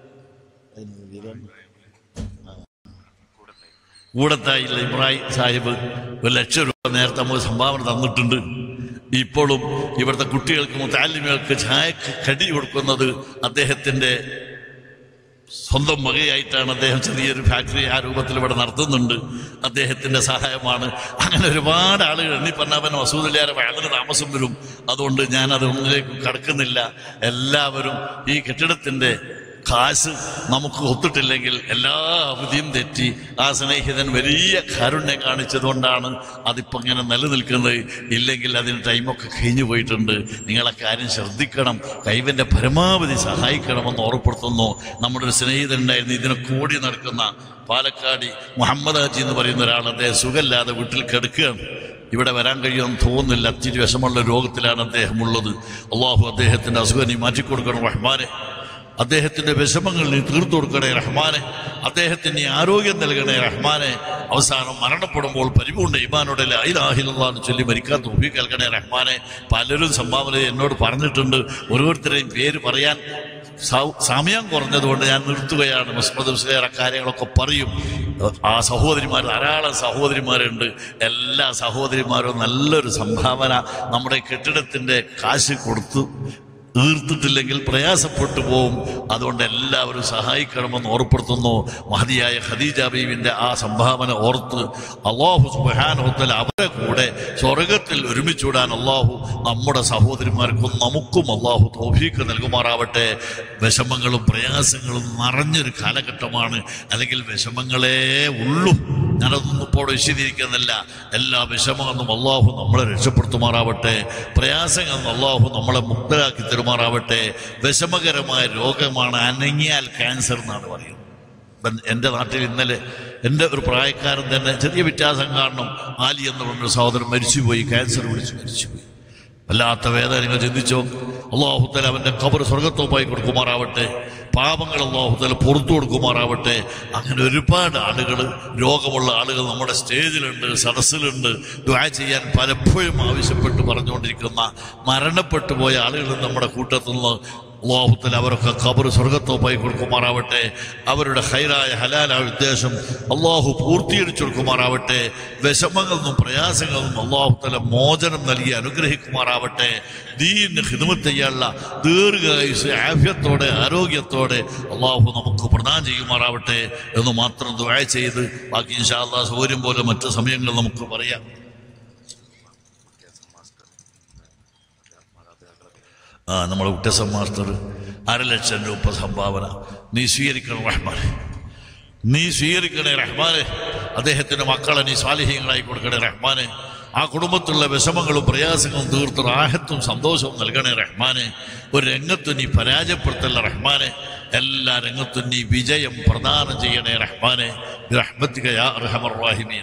കൂടത്തായില്ല ഇബ്രാഹിം സാഹിബ് ഒരു ലക്ഷം രൂപ നേരത്തെ നമുക്ക് സംഭാവന തന്നിട്ടുണ്ട് ഇപ്പോഴും ഇവിടുത്തെ കുട്ടികൾക്ക് മുത്താലിമികൾക്ക് ചായക്ക് കടി കൊടുക്കുന്നത് അദ്ദേഹത്തിന്റെ സ്വന്തം വകയായിട്ടാണ് അദ്ദേഹം ചെറിയൊരു ഫാക്ടറി ആ രൂപത്തിൽ ഇവിടെ നടത്തുന്നുണ്ട് അദ്ദേഹത്തിന്റെ സഹായമാണ് അങ്ങനെ ഒരുപാട് ആളുകൾ എണ്ണി പറഞ്ഞവൻ വസൂദില്ലാരെ വളരെ താമസം വരും അതുകൊണ്ട് ഞാൻ അത് ഒന്നിലേക്ക് കടക്കുന്നില്ല എല്ലാവരും ഈ കെട്ടിടത്തിന്റെ കാശ് നമുക്ക് ഒത്തിട്ടില്ലെങ്കിൽ എല്ലാ അവധിയും തെറ്റി ആ സ്നേഹിതൻ വലിയ കാരുണ്യം കാണിച്ചതുകൊണ്ടാണ് അതിപ്പോ ഇങ്ങനെ നിലനിൽക്കുന്നത് ഇല്ലെങ്കിൽ അതിന് ടൈമൊക്കെ കഴിഞ്ഞു പോയിട്ടുണ്ട് നിങ്ങളെ കാര്യം ശ്രദ്ധിക്കണം കൈവന്റെ പരമാവധി സഹായിക്കണമെന്ന് ഓർപ്പെടുത്തുന്നു നമ്മുടെ ഒരു സ്നേഹിതൻ ഉണ്ടായിരുന്നു ഇതിനൊക്കെ ഓടി നടക്കുന്ന പാലക്കാടി മുഹമ്മദ് ഹാജി എന്ന് പറയുന്ന ഒരാൾ അദ്ദേഹം സുഖമില്ലാതെ വീട്ടിൽ കിടക്കുകയാണ് ഇവിടെ വരാൻ കഴിയുമെന്ന് തോന്നുന്നില്ല അത്തിരി വിഷമുള്ള രോഗത്തിലാണ് അദ്ദേഹം ഉള്ളത് അള്ളാഹു അദ്ദേഹത്തിന്റെ അസുഖം നീ മാറ്റിക്കൊടുക്കണം റഹ്മാനെ അദ്ദേഹത്തിന്റെ വിഷമങ്ങൾ നീ തീർത്തു കൊടുക്കണേ റഹ്മാനെ അദ്ദേഹത്തിന് നീ ആരോഗ്യം നൽകണേ റഹ്മാനെ അവസാനം മരണപ്പെടുമ്പോൾ പരിപൂർണ്ണ ഇമാനോടെ അയിലാഹിലെന്ന് ചൊല്ലി മരിക്കാൻ തോഫി കേൾക്കണേ റഹ്മാനെ പലരും സംഭാവന എന്നോട് പറഞ്ഞിട്ടുണ്ട് ഓരോരുത്തരെയും പേര് പറയാൻ സൗ- സമയം കുറഞ്ഞതുകൊണ്ട് ഞാൻ നിർത്തുകയാണ് മുസ്മദ് ഹുസൈർ കാര്യങ്ങളൊക്കെ പറയും ആ സഹോദരിമാർ ധാരാളം സഹോദരിമാരുണ്ട് എല്ലാ സഹോദരിമാരും നല്ലൊരു സംഭാവന നമ്മുടെ കെട്ടിടത്തിന്റെ കാശ് കൊടുത്തു തീർത്തിട്ടില്ലെങ്കിൽ പ്രയാസപ്പെട്ടു പോവും അതുകൊണ്ട് എല്ലാവരും സഹായിക്കണമെന്ന് ഓർപ്പെടുത്തുന്നു മഹതിയായ ഖദീജ ബീവിന്റെ ആ സംഭാവന ഓർത്ത് അള്ളാഹു സുബാനോത്തൽ അവരെ കൂടെ സ്വർഗത്തിൽ ഒരുമിച്ചുവിടാൻ അള്ളാഹു നമ്മുടെ സഹോദരിമാർക്കും നമുക്കും അള്ളാഹു തോഫീക്ക് നൽകുമാറാവട്ടെ വിഷമങ്ങളും പ്രയാസങ്ങളും നിറഞ്ഞൊരു കാലഘട്ടമാണ് അല്ലെങ്കിൽ വിഷമങ്ങളേ ഉള്ളൂ ഞാനതൊന്നും ഇപ്പോൾ വിശദീകരിക്കുന്നില്ല എല്ലാ വിഷമങ്ങളും അള്ളാഹു നമ്മളെ രക്ഷപ്പെടുത്തുമാറാവട്ടെ പ്രയാസങ്ങൾ അള്ളാഹു നമ്മളെ മുക്തരാക്കി തരുമാറാവട്ടെ വിഷമകരമായ രോഗമാണ് അനങ്ങിയാൽ ക്യാൻസർ എന്നാണ് പറയുന്നത് ഇപ്പം എൻ്റെ നാട്ടിൽ ഇന്നലെ എൻ്റെ ഒരു പ്രായക്കാരൻ തന്നെ ചെറിയ വ്യത്യാസം കാരണം ആലി എന്ന് പറഞ്ഞൊരു സഹോദരൻ മരിച്ചുപോയി ക്യാൻസർ പിടിച്ച് മരിച്ചുപോയി വല്ലാത്ത വേദന നിങ്ങൾ ചിന്തിച്ചോ അള്ളാഹുത്തല അവൻ്റെ കബർ സ്വർഗത്തോപ്പായി കൊടുക്കുമാറാവട്ടെ പാപങ്ങൾ അള്ളാഹുത്തല പുറത്തു കൊടുക്കുമാറാവട്ടെ അങ്ങനെ ഒരുപാട് ആളുകൾ രോഗമുള്ള ആളുകൾ നമ്മുടെ സ്റ്റേജിലുണ്ട് സദസ്സിലുണ്ട് ദ്വാ ചെയ്യാൻ പലപ്പോഴും ആവശ്യപ്പെട്ട് പറഞ്ഞുകൊണ്ടിരിക്കുന്ന മരണപ്പെട്ടു പോയ ആളുകൾ നമ്മുടെ കൂട്ടത്തിൽ നിന്ന് അള്ളാഹുത്തല അവരൊക്കെ ഖബർ സ്വർഗത്തോപ്പായി കൊടുക്കുമാറാവട്ടെ അവരുടെ ഹൈറായ ഹലാലായ ഉദ്ദേശം അള്ളാഹു പൂർത്തീകരിച്ചു കൊടുക്കുമാറാവട്ടെ വിഷമങ്ങളിൽ നിന്നും പ്രയാസങ്ങളിൽ നിന്നും അള്ളാഹുത്തല മോചനം നൽകി അനുഗ്രഹിക്കുമാറാവട്ടെ ദീന് ഹിദമത്ത് ചെയ്യാനുള്ള ദീർഘായുസ് ആഫ്യത്തോടെ ആരോഗ്യത്തോടെ അള്ളാഹു നമുക്ക് പ്രദാനം ചെയ്യുമാറാവട്ടെ എന്ന് മാത്രം ദുആ ചെയ്ത് ബാക്കി ഇൻഷാ അള്ളാഹ് സൗകര്യം പോലെ മറ്റു സമയങ്ങൾ നമുക്ക് പറയാം ആ നമ്മുടെ ഉറ്റസം മാസ്റ്റർ അര ലക്ഷം രൂപ സംഭാവന നീ സ്വീകരിക്കണം റഹ്മാനെ നീ സ്വീകരിക്കണേ റഹ്മാനെ അദ്ദേഹത്തിന്റെ മക്കളെ നീ സ്വാലിഹ്യങ്ങളായി കൊടുക്കണേ റഹ്മാനെ ആ കുടുംബത്തിലുള്ള വിഷമങ്ങളും പ്രയാസങ്ങളും തീർത്ത് റാഹത്തും സന്തോഷവും നൽകണേ റഹ്മാനെ ഒരു രംഗത്തും നീ പരാജയപ്പെടുത്തല്ല റഹ്മാനെ എല്ലാ രംഗത്തും നീ വിജയം പ്രദാനം ചെയ്യണേ റഹ്മാനെ റഹ്മത്തിക യാ റഹമർ റാഹിമീൻ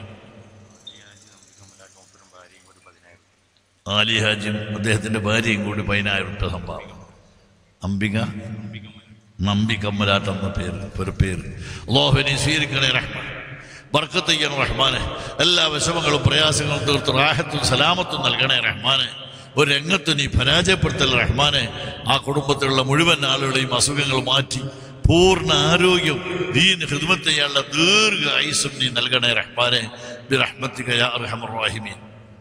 ആലി ഹാജിയും അദ്ദേഹത്തിന്റെ ഭാര്യയും കൂടി പതിനായിരം രൂപ സംഭാവന അംബിക നമ്പി കമ്മലാട്ട് എന്ന പേര് ഒരു പേര് അള്ളാഹുവിനെ സ്വീകരിക്കണേ റഹ്മാൻ ബർക്കത്ത് ചെയ്യണം റഹ്മാനെ എല്ലാ വിഷമങ്ങളും പ്രയാസങ്ങളും തീർത്ത് റാഹത്തും സലാമത്തും നൽകണേ റഹ്മാനെ ഒരു രംഗത്ത് നീ പരാജയപ്പെടുത്തൽ റഹ്മാനെ ആ കുടുംബത്തിലുള്ള മുഴുവൻ ആളുകളെയും അസുഖങ്ങൾ മാറ്റി പൂർണ്ണ ആരോഗ്യം ദീൻ ഹിദ്മത്ത് ചെയ്യാനുള്ള ദീർഘ ആയുസും നീ നൽകണേ റഹ്മാനെ ബി റഹ്മത്തിക യാ അർഹമർ റഹീമീൻ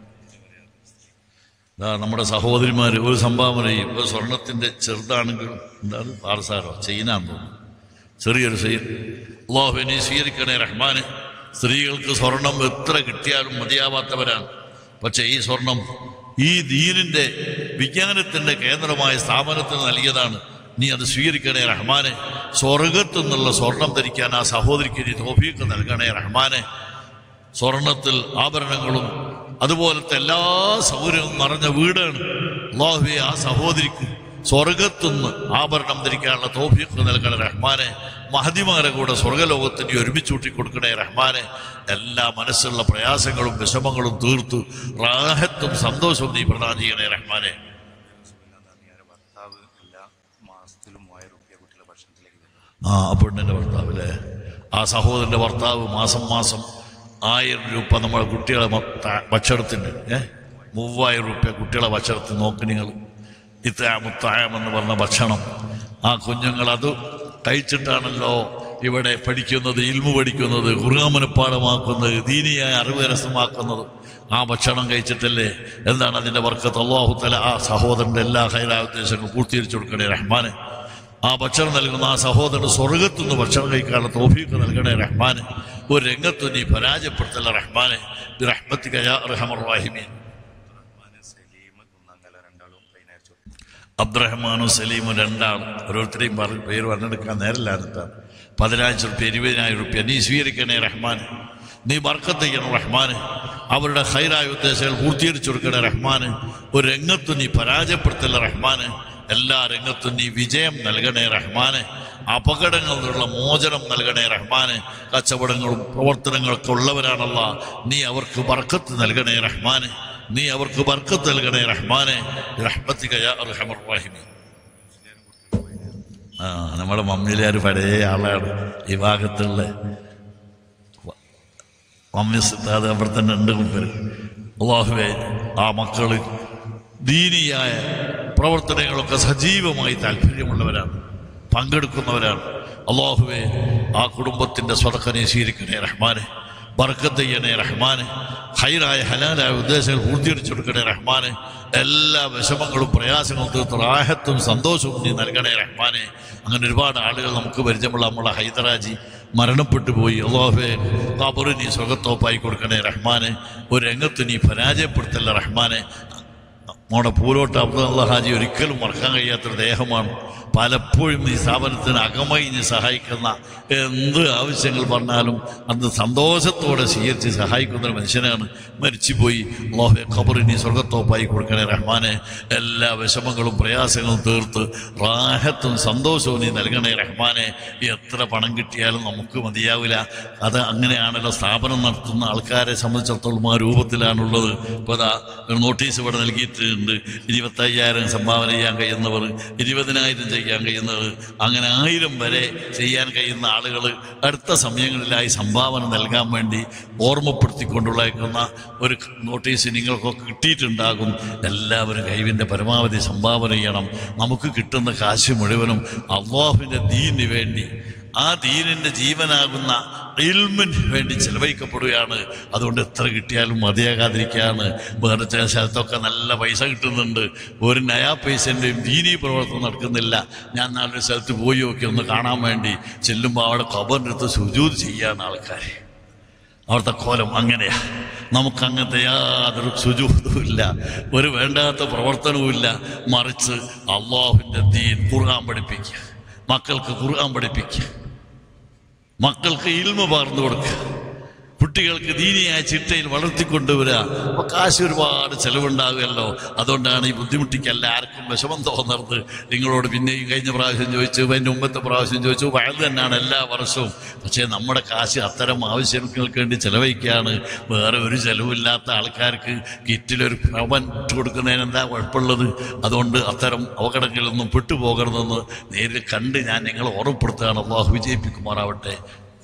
ദാ നമ്മുടെ സഹോദരിമാർ ഒരു സംഭാവനയും ഒരു സ്വർണത്തിന്റെ ചെറുതാണെങ്കിലും എന്താണ് പാർസാരോ ചെയിനാന്ന് തോന്നുന്നു ചെറിയൊരു ചെയിൻ അള്ളാഹുവിനെ സ്വീകരിക്കണേ റഹ്മാന് സ്ത്രീകൾക്ക് സ്വർണം എത്ര കിട്ടിയാലും മതിയാവാത്തവരാണ് പക്ഷേ ഈ സ്വർണം ഈ ദീനിന്റെ വിജ്ഞാനത്തിന്റെ കേന്ദ്രമായ സ്ഥാപനത്തിന് നൽകിയതാണ് നീ അത് സ്വീകരിക്കണേ റഹ്മാനെ സ്വർഗത്തു നിന്നുള്ള സ്വർണം ധരിക്കാൻ ആ സഹോദരിക്ക് നീ തോഫീക്ക് നൽകണേ റഹ്മാനെ സ്വർണത്തിൽ ആഭരണങ്ങളും അതുപോലത്തെ എല്ലാ സൗകര്യവും നിറഞ്ഞ വീടാണ് അള്ളാഹുവെ ആ സഹോദരിക്ക് സ്വർഗത്തുനിന്ന് ആഭരണം ധരിക്കാനുള്ള തോഫീക്ക് നൽകണേ റഹ്മാനെ മഹതിമാരെ കൂടെ സ്വർഗലോകത്തിന് ഒരുമിച്ച് കൂട്ടി കൊടുക്കണേ റഹ്മാനെ എല്ലാ മനസ്സുള്ള പ്രയാസങ്ങളും വിഷമങ്ങളും തീർത്ത് റാഹത്തും സന്തോഷവും നീ പ്രദാനം ചെയ്യണേ റഹ്മാനെ ഭർത്താവ് എല്ലാ മാസത്തിലും മൂവായിരം റുപ്യ കുട്ടികളുടെ ഭക്ഷണത്തിലേക്ക് തരുന്നു ആ ആ പെണ്ണിന്റെ ഭർത്താവ് അല്ലേ ആ സഹോദരന്റെ ഭർത്താവ് മാസം മാസം ആയിരം രൂപ നമ്മളെ കുട്ടികളെ മൊത്ത- ഭക്ഷണത്തിന് ഏ മൂവായിരം രൂപ കുട്ടികളെ ഭക്ഷണത്തിന് നോക്കി നിങ്ങൾ ഇത്താമുത്തായം എന്ന് പറഞ്ഞ ഭക്ഷണം ആ കുഞ്ഞുങ്ങൾ അത് കഴിച്ചിട്ടാണല്ലോ ഇവിടെ പഠിക്കുന്നത് ഇൽമു പഠിക്കുന്നത് കുറുകാമനപ്പാടമാക്കുന്നത് ദീനിയായ അറിവ് കരസ്ഥമാക്കുന്നത് ആ ഭക്ഷണം കഴിച്ചിട്ടല്ലേ എന്താണ് അതിന്റെ വർക്കത്ത് അള്ളാഹുത്തല ആ സഹോദരന്റെ എല്ലാ ഹൈരാ ഉദ്ദേശങ്ങളും പൂർത്തീകരിച്ചു കൊടുക്കണേ റഹ്മാനെ ആ ഭക്ഷണം നൽകുന്ന ആ സഹോദരൻ സ്വർഗത്തുനിന്ന് ഭക്ഷണം കഴിക്കാനുള്ള തോഫീക്ക് നൽകണേ റഹ്മാന് ഒരു രംഗത്ത് നീ പരാജയപ്പെടുത്തല്ല റഹ്മാനെ റഹ്മത്തിക യാ റഹമർ റാഹിമീൻ റഹ്മാന് സലീം കുന്നങ്കല രണ്ടാളും പതിനായിരം ചോദിച്ചു അബ്രഹ്മാനും സലീമും രണ്ടാൾ ഓരോരുത്തരെയും പറ പേര് പറഞ്ഞെടുക്കാൻ നേരല്ലാന്നിട്ടാണ് പതിനായിരം റുപ്യ ഇരുപതിനായിരം റുപ്യ നീ സ്വീകരിക്കണേ റഹ്മാൻ നീ ബർക്കത്ത് ചെയ്യണം റഹ്മാന് അവരുടെ ഹൈറായ ഉദ്ദേശങ്ങൾ പൂർത്തീകരിച്ചു കൊടുക്കണേ റഹ്മാന് ഒരു രംഗത്ത് നീ പരാജയപ്പെടുത്തല്ല റഹ്മാന് എല്ലാ രംഗത്തും നീ വിജയം നൽകണേ റഹ്മാന് അപകടങ്ങളിൽ നിന്നുള്ള മോചനം നൽകണേ റഹ്മാന് കച്ചവടങ്ങളും പ്രവർത്തനങ്ങളൊക്കെ ഉള്ളവരാണല്ല നീ അവർക്ക് ബർക്കത്ത് നൽകണേ റഹ്മാന് നീ അവർക്ക് ബർക്കത്ത് നൽകണേ റഹ്മാനെ റഹ്മത്തിക യാ അർഹമർ റഹീമീൻ ആ നമ്മുടെ മമ്മിയിലാർ പഴയ ആളാണ് ഈ ഭാഗത്തുള്ള മമ്മി സിദ്ധാത് അവിടെ തന്നെ ഉണ്ട് മുമ്പിൽ അള്ളാഹുവെ ആ മക്കള് ദീനിയായ പ്രവർത്തനങ്ങളൊക്കെ സജീവമായി താല്പര്യമുള്ളവരാണ് പങ്കെടുക്കുന്നവരാണ് അള്ളാഹുവെ ആ കുടുംബത്തിന്റെ സ്വതക്കനെ സ്വീകരിക്കണേ റഹ്മാനെ ബർക്കത്ത് ചെയ്യണേ റഹ്മാനെ ഹൈറായ ഹലാലായ ഉദ്ദേശങ്ങൾ പൂർത്തീകരിച്ചു കൊടുക്കണേ റഹ്മാനെ എല്ലാ വിഷമങ്ങളും പ്രയാസങ്ങളും തീർത്ത് റാഹത്തും സന്തോഷവും നീ നൽകണേ റഹ്മാനെ അങ്ങനെ ഒരുപാട് ആളുകൾ നമുക്ക് പരിചയമുള്ള നമ്മളെ ഹൈദരാജി മരണപ്പെട്ടു പോയി അള്ളാഹുവേ കബറ് നീ സുഖത്തോപ്പായി കൊടുക്കണേ റഹ്മാനെ ഒരു രംഗത്ത് നീ പരാജയപ്പെടുത്തല്ല റഹ്മാനെ മോടെ പൂലോട്ട് അബ്ദുള്ള ഹാജി ഒരിക്കലും മറക്കാൻ കഴിയാത്തൊരു ദേഹമാണ് പലപ്പോഴും ഈ സ്ഥാപനത്തിന് അകമയിഞ്ഞ് സഹായിക്കുന്ന എന്ത് ആവശ്യങ്ങൾ പറഞ്ഞാലും അത് സന്തോഷത്തോടെ സ്വീകരിച്ച് സഹായിക്കുന്ന ഒരു മനുഷ്യനാണ് മരിച്ചുപോയി അള്ളാഹുവെ ഖബറിനി സ്വർഗത്തോപ്പായി കൊടുക്കണേ റഹ്മാനെ എല്ലാ വിഷമങ്ങളും പ്രയാസങ്ങളും തീർത്ത് റാഹത്തും സന്തോഷവും നീ നൽകണേ റഹ്മാനെ എത്ര പണം കിട്ടിയാലും നമുക്ക് മതിയാവില്ല അത് അങ്ങനെയാണല്ലോ സ്ഥാപനം നടത്തുന്ന ആൾക്കാരെ സംബന്ധിച്ചിടത്തോളം ആ രൂപത്തിലാണുള്ളത് ഇപ്പോൾ അതാ ഒരു നോട്ടീസ് ഇവിടെ നൽകിയിട്ടുണ്ട് ഇരുപത്തയ്യായിരം സംഭാവന ചെയ്യാൻ കഴിയുന്നവർ ഇരുപതിനായിരം ചെയ്യാൻ കഴിയുന്നവർ അങ്ങനെ ആയിരം വരെ ചെയ്യാൻ കഴിയുന്ന ആളുകൾ അടുത്ത സമയങ്ങളിലായി സംഭാവന നൽകാൻ വേണ്ടി ഓർമ്മപ്പെടുത്തിക്കൊണ്ടുള്ളേക്കുന്ന ഒരു നോട്ടീസ് നിങ്ങൾക്കൊക്കെ കിട്ടിയിട്ടുണ്ടാകും എല്ലാവരും കൈവിൻ്റെ പരമാവധി സംഭാവന ചെയ്യണം നമുക്ക് കിട്ടുന്ന കാശ് മുഴുവനും അള്ളാഹുവിൻ്റെ ദീനിന് വേണ്ടി ആ ദീനിന്റെ ജീവനാകുന്ന ഇൽമിന് വേണ്ടി ചെലവഴിക്കപ്പെടുകയാണ് അതുകൊണ്ട് എത്ര കിട്ടിയാലും മതിയാകാതിരിക്കുകയാണ് വേറെ ചില സ്ഥലത്തൊക്കെ നല്ല പൈസ കിട്ടുന്നുണ്ട് ഒരു നയാ പൈസൻ്റെയും ദീനീ പ്രവർത്തനം നടക്കുന്നില്ല ഞാൻ നാളൊരു സ്ഥലത്ത് പോയി നോക്കി ഒന്ന് കാണാൻ വേണ്ടി ചെല്ലുമ്പോൾ അവിടെ കബറിൻ്റെ അടുത്ത് സുജൂത് ചെയ്യാണ് ആൾക്കാർ അവിടുത്തെ കോലം അങ്ങനെയാ നമുക്ക് അങ്ങനത്തെ യാതൊരു സുജൂതുമില്ല ഒരു വേണ്ടാത്ത പ്രവർത്തനവുമില്ല മറിച്ച് അള്ളാഹുവിൻ്റെ ദീൻ ഖുർആൻ പഠിപ്പിക്കുക മക്കൾക്ക് ഖുർആൻ പഠിപ്പിക്കുക മക്കൾക്ക് ഇൽമ പകർന്നു കൊടുക്കുക കുട്ടികൾക്ക് ദീനിയായ ചിട്ടയിൽ വളർത്തിക്കൊണ്ടുവരിക അപ്പൊ കാശ് ഒരുപാട് ചെലവുണ്ടാകുമല്ലോ അതുകൊണ്ടാണ് ഈ ബുദ്ധിമുട്ടിക്കല്ല ആർക്കും വിഷമം തോന്നുന്നത് നിങ്ങളോട് പിന്നെയും കഴിഞ്ഞ പ്രാവശ്യം ചോദിച്ചു അതിൻ്റെ മുമ്പത്തെ പ്രാവശ്യം ചോദിച്ചു വയത് തന്നെയാണ് എല്ലാ വർഷവും പക്ഷേ നമ്മുടെ കാശ് അത്തരം ആവശ്യങ്ങൾക്ക് വേണ്ടി ചെലവഴിക്കുകയാണ് വേറെ ഒരു ചെലവില്ലാത്ത ആൾക്കാർക്ക് കിറ്റിലൊരു ഭവൻ ഇട്ട് കൊടുക്കുന്നതിന് എന്താ കുഴപ്പമുള്ളത് അതുകൊണ്ട് അത്തരം അപകടങ്ങളിലൊന്നും പെട്ടുപോകരുതെന്ന് നേരിൽ കണ്ട് ഞാൻ നിങ്ങളെ ഓർമ്മപ്പെടുത്തുകയാണ് അള്ളാഹു വിജയിപ്പിക്കുമാറാവട്ടെ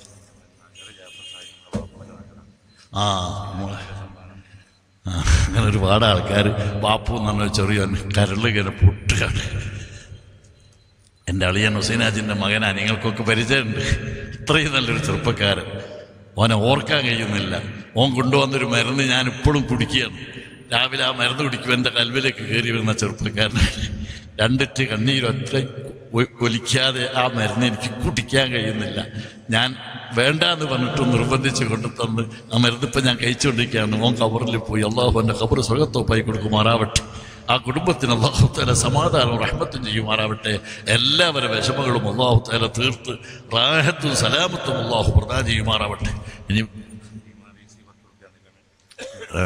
ആ മോളെ ആ, അങ്ങനെ ഒരുപാട് ആൾക്കാർ ബാപ്പു എന്ന് പറഞ്ഞ ചെറിയ കരള് ഇങ്ങനെ പൊട്ടുകയാണ് എൻ്റെ അളിയൻ ഹുസൈനാജിൻ്റെ മകനാ നിങ്ങൾക്കൊക്കെ പരിചയമുണ്ട് ഇത്രയും നല്ലൊരു ചെറുപ്പക്കാരൻ ഓനെ ഓർക്കാൻ കഴിയുന്നില്ല ഓൻ കൊണ്ടുവന്നൊരു മരുന്ന് ഞാൻ ഇപ്പോഴും കുടിക്കുകയാണ് രാവിലെ ആ മരുന്ന് കുടിക്കുമ്പോൾ എൻ്റെ കൽവിലേക്ക് കയറി വരുന്ന ചെറുപ്പക്കാരനാണ് രണ്ടിറ്റ് കണ്ണീരൊറ്റ ഒ- ഒലിക്കാതെ ആ മരുന്ന് എനിക്ക് കുടിക്കാൻ കഴിയുന്നില്ല ഞാൻ വേണ്ട എന്ന് പറഞ്ഞിട്ട് നിർബന്ധിച്ച് കൊണ്ടു തന്ന് ആ മരുന്ന് ഇപ്പം ഞാൻ കഴിച്ചുകൊണ്ടിരിക്കുകയാണ് ഓൻ കബറിൽ പോയി അള്ളാഹു എൻ്റെ കബർ സുഖത്തോപ്പായി കൊടുക്കുമാറാവട്ടെ ആ കുടുംബത്തിന് അള്ളാഹു തല സമാധാനവും റഹ്മത്തും ചെയ്യുമാറാവട്ടെ എല്ലാവരുടെ വിഷമങ്ങളും അള്ളാഹു തല തീർത്ത് റാഹത്തും സലാമത്തും അള്ളാഹു പ്രദാനം ചെയ്യുമാറാവട്ടെ ഇനി ആ,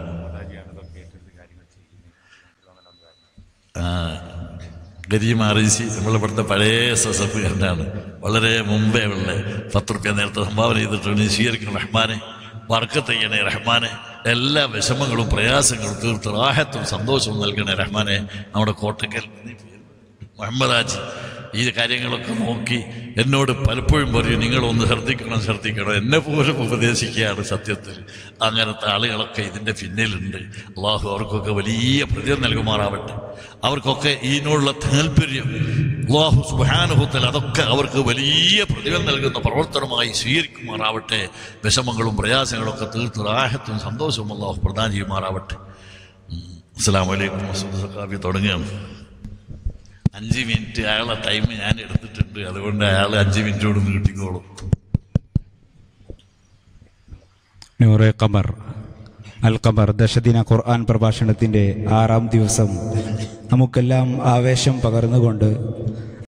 ആ, ഗരീം അറിയിച്ച് നമ്മളിവിടുത്തെ പഴയ എസ് എസ് എഫ് കാരനാണ് വളരെ മുമ്പേ ഉള്ള പത്ത് റുപ്യ നേരത്തെ സംഭാവന ചെയ്തിട്ടുണ്ട് സ്വീകരിക്കണം റഹ്മാനെ വർക്കത്ത് ചെയ്യണേ റഹ്മാനെ എല്ലാ വിഷമങ്ങളും പ്രയാസങ്ങളും തീർത്ത് റാഹത്തും സന്തോഷവും നൽകണേ റഹ്മാനെ നമ്മുടെ കോട്ടക്കൽ മുഹമ്മദ് ഹാജി ഈ കാര്യങ്ങളൊക്കെ നോക്കി എന്നോട് പലപ്പോഴും പറയും നിങ്ങളൊന്ന് ശ്രദ്ധിക്കണം ശ്രദ്ധിക്കണം എന്നെ പോലും ഉപദേശിക്കുകയാണ് സത്യത്തിൽ അങ്ങനത്തെ ആളുകളൊക്കെ ഇതിൻ്റെ പിന്നിലുണ്ട് അള്ളാഹു അവർക്കൊക്കെ വലിയ പ്രതിഫലം നൽകുമാറാവട്ടെ അവർക്കൊക്കെ ഇതിനോടുള്ള താല്പര്യം അള്ളാഹു സുബാനുഭവത്തിൽ അതൊക്കെ അവർക്ക് വലിയ പ്രതിഫലം നൽകുന്ന പ്രവർത്തനമായി സ്വീകരിക്കുമാറാവട്ടെ വിഷമങ്ങളും പ്രയാസങ്ങളും ഒക്കെ തീർത്ത് റാഹത്തും സന്തോഷവും അള്ളാഹു പ്രദാനം ചെയ്യുമാറാവട്ടെ ഉം. അസ്സലാമു അലൈക്കും മസൂദ് സഖാബി തുടങ്ങുകയാണ് അഞ്ച് മിനിറ്റ് അയാളെ ടൈം ഞാൻ എടുത്തിട്ടുണ്ട് അതുകൊണ്ട് അയാൾ അഞ്ച് മിനിറ്റോട് നീട്ടിക്കോളും നൂറെ ഖമർ അൽ ഖമർ ദശദിന ഖുർആൻ പ്രഭാഷണത്തിൻ്റെ ആറാം ദിവസം നമുക്കെല്ലാം ആവേശം പകർന്നുകൊണ്ട്